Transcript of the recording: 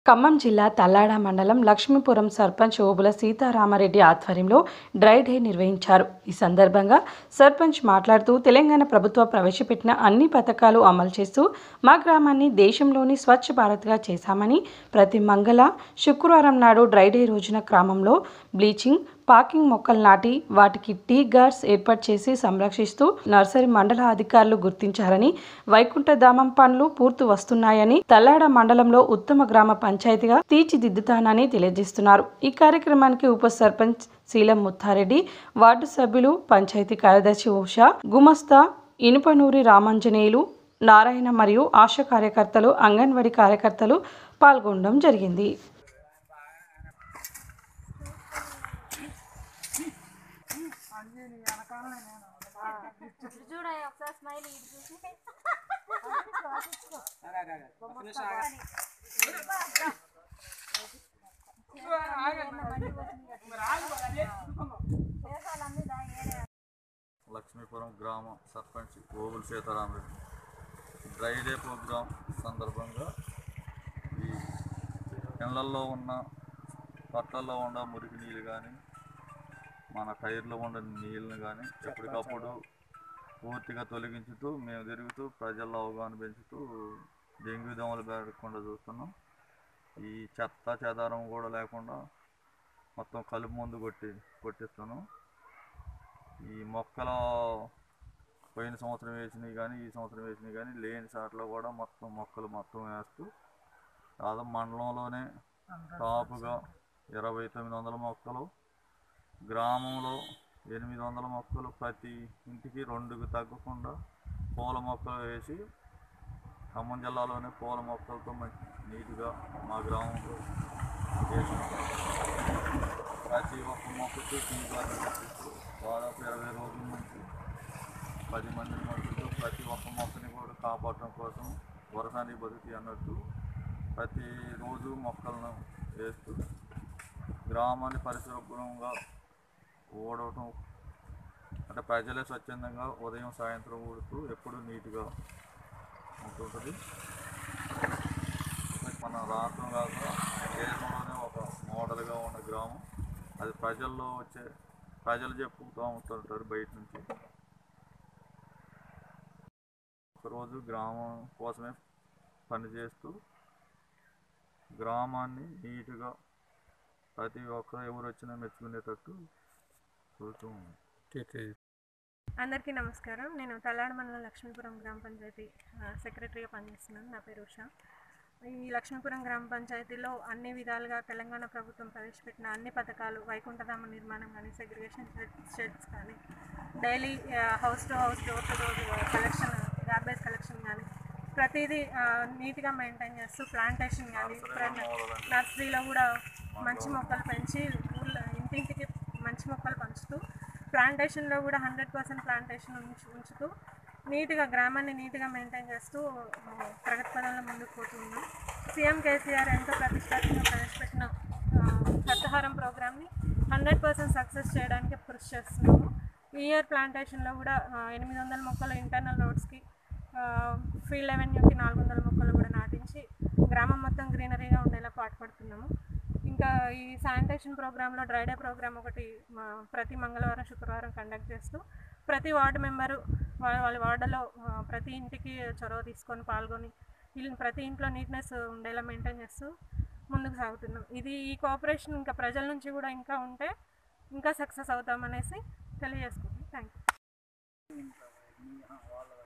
ఖమ్మం జిల్లా తల్లాడ మండలం లక్ష్మీపురం సర్పంచ్ ఓబుల సీతారామరెడ్డి ఆధ్వర్యంలో డ్రై డే నిర్వహించారు ఈ సందర్భంగా సర్పంచ్ మాట్లాడుతూ తెలంగాణ ప్రభుత్వం ప్రవేశపెట్టిన అన్ని పథకాలు అమలు చేస్తూ మా గ్రామాన్ని దేశంలోని స్వచ్ఛ భారత్గా చేశామని ప్రతి మంగళ శుక్రవారం నాడు డ్రై డే రోజున గ్రామంలో బ్లీచింగ్ పాకింగ్ మొక్కలు నాటి వాటికి టీ గార్డ్స్ ఏర్పాటు చేసి సంరక్షిస్తూ నర్సరీ మండల అధికారులు గుర్తించారని వైకుంఠధామం పనులు పూర్తి వస్తున్నాయని తల్లాడ మండలంలో ఉత్తమ గ్రామ పంచాయతీగా తీర్చిదిద్దుతానని తెలియజేస్తున్నారు ఈ కార్యక్రమానికి ఉప సర్పంచ్ శీలం ముత్తారెడ్డి వార్డు సభ్యులు పంచాయతీ కార్యదర్శి ఉషా గుమస్తా ఇనుపనూరి రామాంజనేయులు నారాయణ మరియు ఆశా కార్యకర్తలు అంగన్వాడీ కార్యకర్తలు పాల్గొనడం జరిగింది చూడ ఒకసారి స్మైల్ ఇది చూసి లక్ష్మీపురం గ్రామ సర్పంచ్ ఓగులు సీతారామరెడ్డి డ్రై డే ప్రోగ్రాం సందర్భంగా ఈ ఇళ్లల్లో ఉన్న పట్లల్లో ఉన్న మురికి నీళ్ళు కానీ మన టైర్లో ఉన్న నీళ్ళని కానీ ఎప్పటికప్పుడు పూర్తిగా తొలగించుతూ మేము తిరుగుతూ ప్రజల్లో అవగాహన పెంచుతూ డెంగ్యూ దోమలు పెరగకుండా చూస్తున్నాం ఈ చెత్త చెదారం కూడా లేకుండా మొత్తం కలుపు మందు కొట్టి కొట్టిస్తున్నాం ఈ మొక్కలు పోయిన సంవత్సరం వేసినవి కానీ ఈ సంవత్సరం వేసినవి కానీ లేని చాట్లో కూడా మొత్తం మొక్కలు మొత్తం వేస్తూ దాదాపు మండలంలోనే టాపుగా ఇరవై తొమ్మిది వందల మొక్కలు గ్రామంలో ఎనిమిది వందల మొక్కలు ప్రతి ఇంటికి రెండుకు తగ్గకుండా పూల మొక్కలు వేసి ఖమ్మం జిల్లాలోనే పూల మొక్కలతో మంచి నీట్గా మా గ్రామంలో చేసాం ప్రతి ఒక్క మొక్కకి టీకాలు పెట్టిస్తూ దాదాపు ఇరవై రోజుల నుంచి పది మంది మనుషులతో ప్రతి ఒక్క మొక్కని కూడా కాపాడటం కోసం వరసానికి బతుకి అన్నట్టు ప్రతిరోజు మొక్కలను వేస్తూ గ్రామాన్ని పరిశుభ్రంగా ఊడవటం అంటే ప్రజలే స్వచ్ఛందంగా ఉదయం సాయంత్రం ఊడుతూ ఎప్పుడు నీట్గా ఉంటుంటుంది మన రాష్ట్రం కాక దేశంలోనే ఒక మోడల్గా ఉన్న గ్రామం అది ప్రజల్లో వచ్చే ప్రజలు చెప్పుతూ ఉంటుంటారు బయట నుంచి ఒకరోజు గ్రామం కోసమే పనిచేస్తూ గ్రామాన్ని నీట్గా ప్రతి ఒక్కరు ఎవరు వచ్చినా మెచ్చుకునేటట్టు చూస్తూ ఉన్నాం. అందరికీ నమస్కారం నేను తల్లాడ మండలం లక్ష్మీపురం గ్రామ పంచాయతీ ఆ, సెక్రటరీగా పనిచేస్తున్నాను నా పేరు ఉష ఈ లక్ష్మీపురం గ్రామ పంచాయతీలో అన్ని విధాలుగా తెలంగాణ ప్రభుత్వం ప్రవేశపెట్టిన అన్ని పథకాలు వైకుంఠధామ నిర్మాణం కానీ సెగ్రిగేషన్ షెడ్స్ కానీ daily house to house door to door collection garbage collection కానీ ప్రతిదీ ఆ, నీట్గా మెయింటైన్ చేస్తూ ప్లాంటేషన్ కానీ నర్సరీలో కూడా మంచి మొక్కలు పెంచి ఊళ్ళో ఇంటింటికి మంచి మొక్కలు పంచుతూ ప్లాంటేషన్లో కూడా హండ్రెడ్ పర్సెంట్ ప్లాంటేషన్ ఉంచు ఉంచుతూ నీట్గా గ్రామాన్ని నీట్గా మెయింటైన్ చేస్తూ ఆ, ప్రగతి పదంలో ముందుకు పోతున్నాం సీఎం కేసీఆర్ ఎంతో ప్రతిష్టాత్మకంగా ప్రవేశపెట్టిన ఆ, సప్తహారం ప్రోగ్రామ్ని హండ్రెడ్ పర్సెంట్ సక్సెస్ చేయడానికి కృషి చేస్తున్నాము ఈ ఇయర్ ప్లాంటేషన్లో కూడా ఆ, ఎనిమిది వందల మొక్కలు ఇంటర్నల్ రోడ్స్కి ఫీల్డ్ అవెన్యూకి నాలుగు వందల మొక్కలు కూడా నాటించి గ్రామం మొత్తం గ్రీనరీగా ఉండేలా పాటుపడుతున్నాము ఇంకా ఈ శానిటేషన్ ప్రోగ్రాంలో డ్రై డే ప్రోగ్రామ్ ఒకటి మా ప్రతి మంగళవారం శుక్రవారం కండక్ట్ చేస్తూ ప్రతి వార్డు మెంబరు వాళ్ళ వాళ్ళ వార్డులో ఆ, ప్రతి ఇంటికి చొరవ తీసుకొని పాల్గొని ఇల్లు ప్రతి ఇంట్లో నీట్నెస్ ఉండేలా మెయింటైన్ చేస్తూ ముందుకు సాగుతున్నాం ఇది ఈ కోఆపరేషన్ ఇంకా ప్రజల నుంచి కూడా ఇంకా ఉంటే ఇంకా సక్సెస్ అవుతామనేసి తెలియజేసుకుంటాం థ్యాంక్ యూ